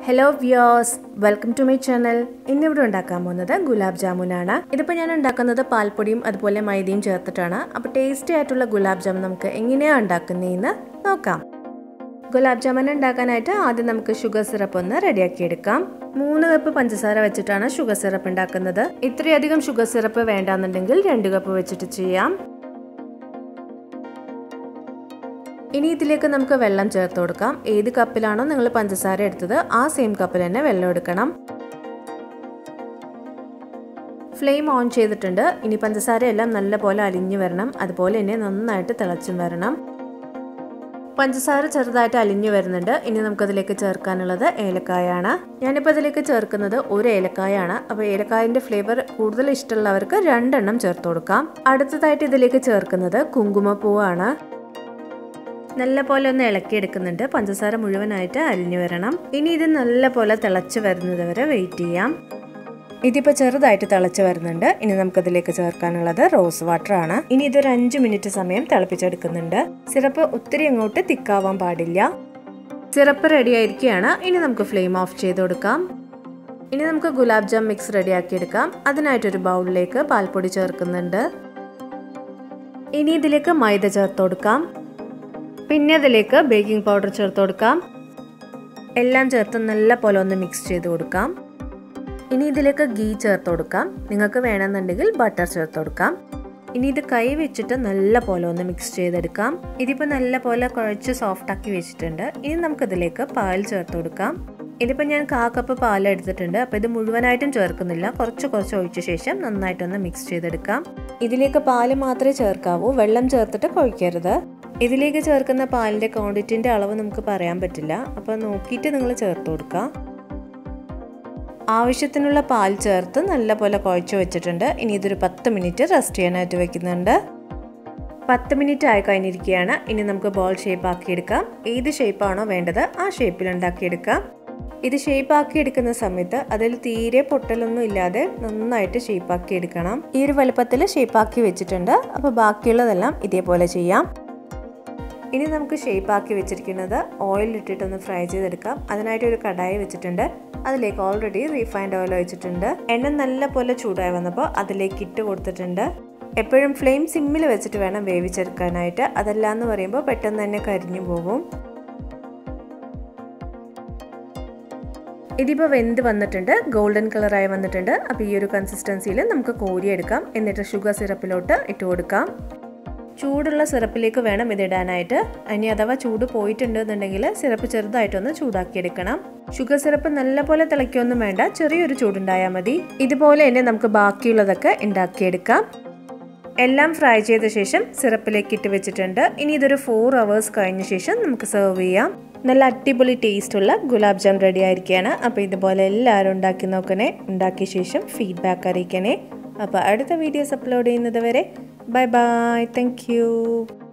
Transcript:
hello viewers welcome to my channel ഇന്നിവിടെ ഉണ്ടാക്കാൻ പോകുന്നത് ഗുലാബ് ജാമുനാണ് ഇതിപ്പോൾ ഞാൻ ഉണ്ടാക്കുന്നത് പാൽപ്പൊടിയും അതുപോലെ മൈദയും ചേർത്തിട്ടാണ് അപ്പോൾ ടേസ്റ്റി ആയിട്ടുള്ള ഗുലാബ് ജാമുൻ നമുക്ക് എങ്ങനെയാണ് ഉണ്ടാക്കുന്നതെന്ന് നോക്കാം ഗുലാബ് ജാമുൻ ഉണ്ടാക്കാനായിട്ട് ആദ്യം നമുക്ക് ഷുഗർ സിറപ്പ് ഒന്ന് റെഡിയാക്കി എടുക്കാം മൂന്ന് കപ്പ് പഞ്ചസാര വെച്ചിട്ടാണ് ഷുഗർ സിറപ്പ് ഉണ്ടാക്കുന്നത് ഇത്രയധികം ഷുഗർ സിറപ്പ് വേണ്ടാന്നുണ്ടെങ്കിൽ രണ്ട് കപ്പ് വെച്ചിട്ട് ചെയ്യാം ഇനി ഇതിലേക്ക് നമുക്ക് വെള്ളം ചേർത്ത് കൊടുക്കാം ഏത് കപ്പിലാണോ നിങ്ങൾ പഞ്ചസാര എടുത്തത് ആ സെയിം കപ്പിൽ തന്നെ വെള്ളം എടുക്കണം ഫ്ലെയിം ഓൺ ചെയ്തിട്ടുണ്ട് ഇനി പഞ്ചസാര എല്ലാം നല്ലപോലെ അലിഞ്ഞു വരണം അതുപോലെ തന്നെ നന്നായിട്ട് തിളച്ചും വരണം പഞ്ചസാര ചെറുതായിട്ട് അലിഞ്ഞു വരുന്നുണ്ട് ഇനി നമുക്കതിലേക്ക് ചേർക്കാനുള്ളത് ഏലക്കായാണ് ഞാനിപ്പോൾ അതിലേക്ക് ചേർക്കുന്നത് ഒരു ഏലക്കായാണ് അപ്പോൾ ഏലക്കായൻ്റെ ഫ്ലേവർ കൂടുതൽ ഇഷ്ടമുള്ളവർക്ക് രണ്ടെണ്ണം ചേർത്ത് കൊടുക്കാം അടുത്തതായിട്ട് ഇതിലേക്ക് ചേർക്കുന്നത് കുങ്കുമപ്പൂവാണ് നല്ല പോലെ ഒന്ന് ഇളക്കിയെടുക്കുന്നുണ്ട് പഞ്ചസാര മുഴുവനായിട്ട് അരിഞ്ഞു വരണം ഇനി ഇത് നല്ല പോലെ തിളച്ച് വരുന്നത് വരെ വെയിറ്റ് ചെയ്യാം ഇതിപ്പോൾ ചെറുതായിട്ട് തിളച്ച് വരുന്നുണ്ട് ഇനി നമുക്കതിലേക്ക് ചേർക്കാനുള്ളത് റോസ് വാട്ടർ ആണ് ഇനി ഇതൊരു അഞ്ച് മിനിറ്റ് സമയം തിളപ്പിച്ചെടുക്കുന്നുണ്ട് സിറപ്പ് ഒത്തിരി അങ്ങോട്ട് തിക്കാവാൻ പാടില്ല സിറപ്പ് റെഡി ആയിരിക്കുകയാണ് ഇനി നമുക്ക് ഫ്ലെയിം ഓഫ് ചെയ്ത് കൊടുക്കാം ഇനി നമുക്ക് ഗുലാബ് ജാം മിക്സ് റെഡിയാക്കി എടുക്കാം അതിനായിട്ടൊരു ബൗളിലേക്ക് പാൽപ്പൊടി ചേർക്കുന്നുണ്ട് ഇനി ഇതിലേക്ക് മൈദ ചേർത്ത് കൊടുക്കാം പിന്നെ അതിലേക്ക് ബേക്കിംഗ് പൗഡർ ചേർത്ത് കൊടുക്കാം എല്ലാം ചേർത്ത് നല്ല പോലെ ഒന്ന് മിക്സ് ചെയ്ത് കൊടുക്കാം ഇനി ഇതിലേക്ക് ഗീ ചേർത്ത് കൊടുക്കാം നിങ്ങൾക്ക് വേണമെന്നുണ്ടെങ്കിൽ ബട്ടർ ചേർത്ത് കൊടുക്കാം ഇനി ഇത് കൈ വെച്ചിട്ട് നല്ല പോലെ ഒന്ന് മിക്സ് ചെയ്തെടുക്കാം ഇതിപ്പോൾ നല്ല പോലെ കുഴച്ച് സോഫ്റ്റ് ആക്കി വെച്ചിട്ടുണ്ട് ഇനി നമുക്കിതിലേക്ക് പാൽ ചേർത്ത് കൊടുക്കാം ഇതിപ്പോൾ ഞാൻ കാ കപ്പ് പാൽ എടുത്തിട്ടുണ്ട് അപ്പോൾ ഇത് മുഴുവനായിട്ടും ചേർക്കുന്നില്ല കുറച്ച് കുറച്ച് ഒഴിച്ച ശേഷം നന്നായിട്ടൊന്ന് മിക്സ് ചെയ്തെടുക്കാം ഇതിലേക്ക് പാല് മാത്രമേ ചേർക്കാവൂ വെള്ളം ചേർത്തിട്ട് കുഴക്കരുത് ഇതിലേക്ക് ചേർക്കുന്ന പാലിൻ്റെ ക്വാണ്ടിറ്റിൻ്റെ അളവ് നമുക്ക് പറയാൻ പറ്റില്ല അപ്പോൾ നോക്കിയിട്ട് നിങ്ങൾ ചേർത്ത് കൊടുക്കുക ആവശ്യത്തിനുള്ള പാൽ ചേർത്ത് നല്ലപോലെ കുഴച്ച് വെച്ചിട്ടുണ്ട് ഇനി ഇതൊരു പത്ത് മിനിറ്റ് റെസ്റ്റ് ചെയ്യാനായിട്ട് വെക്കുന്നുണ്ട് പത്ത് മിനിറ്റ് ആയി കഴിഞ്ഞിരിക്കുകയാണ് ഇനി നമുക്ക് ബോൾ ഷേപ്പ് ആക്കിയെടുക്കാം ഏത് ഷേപ്പാണോ വേണ്ടത് ആ ഷേപ്പിൽ ഉണ്ടാക്കിയെടുക്കാം ഇത് ഷേപ്പ് ആക്കി എടുക്കുന്ന സമയത്ത് അതിൽ തീരെ പൊട്ടലൊന്നും ഇല്ലാതെ നന്നായിട്ട് ഷേപ്പ് ആക്കി എടുക്കണം ഈ ഒരു വലുപ്പത്തിൽ ഷേപ്പ് ആക്കി വെച്ചിട്ടുണ്ട് അപ്പോൾ ബാക്കിയുള്ളതെല്ലാം ഇതേപോലെ ചെയ്യാം ഇനി നമുക്ക് ഷേപ്പ് ആക്കി വെച്ചിരിക്കുന്നത് ഓയിൽ ഇട്ടിട്ടൊന്ന് ഫ്രൈ ചെയ്തെടുക്കാം അതിനായിട്ട് ഒരു കടായി വെച്ചിട്ടുണ്ട് അതിലേക്ക് ഓൾറെഡി റീഫൈൻഡ് ഓയിൽ ഒഴിച്ചിട്ടുണ്ട് എണ്ണ നല്ല പോലെ ചൂടായി വന്നപ്പോൾ അതിലേക്ക് ഇട്ട് കൊടുത്തിട്ടുണ്ട് എപ്പോഴും ഫ്ലെയിം സിമ്മിൽ വെച്ചിട്ട് വേണം വേവിച്ചെടുക്കാനായിട്ട് അതല്ല എന്ന് പറയുമ്പോൾ പെട്ടെന്ന് തന്നെ കരിഞ്ഞു പോകും ഇതിപ്പോൾ വെന്ത് വന്നിട്ടുണ്ട് ഗോൾഡൻ കളറായി വന്നിട്ടുണ്ട് അപ്പോൾ ഈ ഒരു കൺസിസ്റ്റൻസിയിൽ നമുക്ക് കോരിയെടുക്കാം എന്നിട്ട് ഷുഗർ സിറപ്പിലോട്ട് ഇട്ട് കൊടുക്കാം ചൂടുള്ള സിറപ്പിലേക്ക് വേണം ഇതിടാനായിട്ട് ഇനി അഥവാ ചൂട് പോയിട്ടുണ്ടെന്നുണ്ടെങ്കിൽ സിറപ്പ് ചെറുതായിട്ടൊന്ന് ചൂടാക്കിയെടുക്കണം ഷുഗർ സിറപ്പ് നല്ലപോലെ തിളയ്ക്കൊന്നും വേണ്ട ചെറിയൊരു ചൂടുണ്ടായാൽ മതി ഇതുപോലെ തന്നെ നമുക്ക് ബാക്കിയുള്ളതൊക്കെ ഉണ്ടാക്കിയെടുക്കാം എല്ലാം ഫ്രൈ ചെയ്ത ശേഷം സിറപ്പിലേക്ക് ഇട്ട് വെച്ചിട്ടുണ്ട് ഇനി ഇതൊരു ഫോർ അവേഴ്സ് കഴിഞ്ഞ ശേഷം നമുക്ക് സെർവ് ചെയ്യാം നല്ല അടിപൊളി ടേസ്റ്റുള്ള ഗുലാബ് ജാം റെഡി ആയിരിക്കുകയാണ് അപ്പോൾ ഇതുപോലെ എല്ലാവരും ഉണ്ടാക്കി നോക്കണേ ഉണ്ടാക്കിയ ശേഷം ഫീഡ്ബാക്ക് അറിയിക്കണേ അപ്പോൾ അടുത്ത വീഡിയോസ് അപ്ലോഡ് ചെയ്യുന്നത് വരെ ബൈ ബൈ താങ്ക്